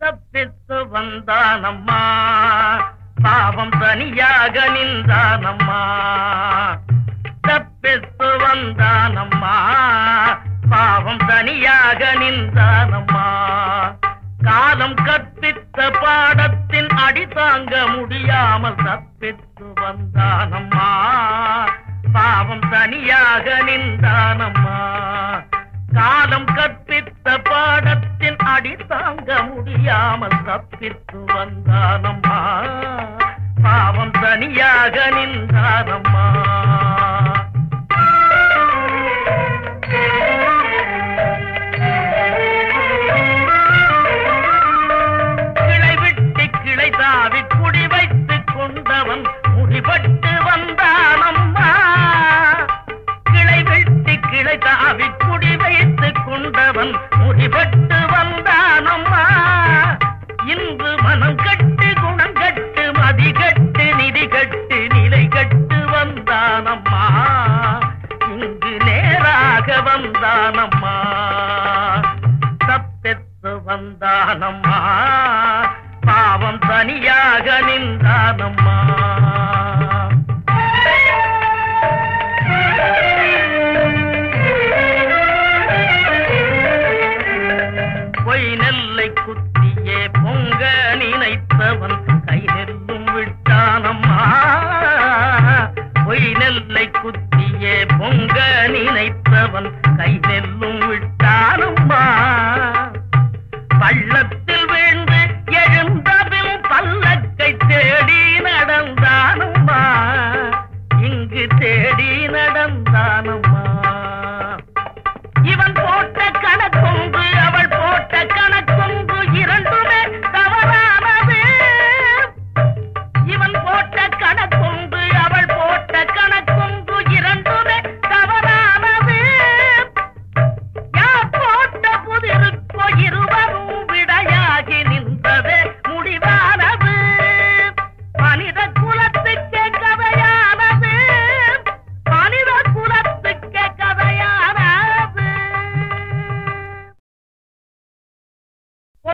தப்பித்து வந்தானம்மா பாவம் தனியாக நின்றானம்மா தப்பித்து வந்தானம்மா பாவம் தனியாக நின்றானம்மா காலம் கற்பித்த பாடத்தின் அடி தாங்க முடியாமல் தப்பித்து வந்தானம்மா பாவம் தனியாக நின்றானம்மா காலம் கற்பித்த பாடத்தின் அடி தாங்க முடியாமல் தப்பித்து வந்தானம்மா பாவம் தனியாக நின்றானம்மா கிளை விட்டு கிளை தாவி குடி வைத்துக் கொண்டவன் முடிபட்டு வந்தானம்மா கிளை வெட்டி கிளை தாவி குடி வைத்துக் கொண்டவன் முடிபட்டு வந்தானம்மா இன்று மனம் கட்டு குணம் கட்டு மதி கட்டு நிதி கட்டு நிலை கட்டு வந்தானம்மா இங்கு நேராக வந்தானம்மா தப்பெத்து வந்தானம்மா பாவம் தனியாக நின்றானம்மா பொய் நெல்லை குத்தியே பொங்க நினைத்தவன் கை நெல்லும் விட்டானம்மா பொய் நெல்லை குத்தியே பொங்க நினைத்தவன் கை நெல்லும் விட்டானம்மா பள்ளத்தில்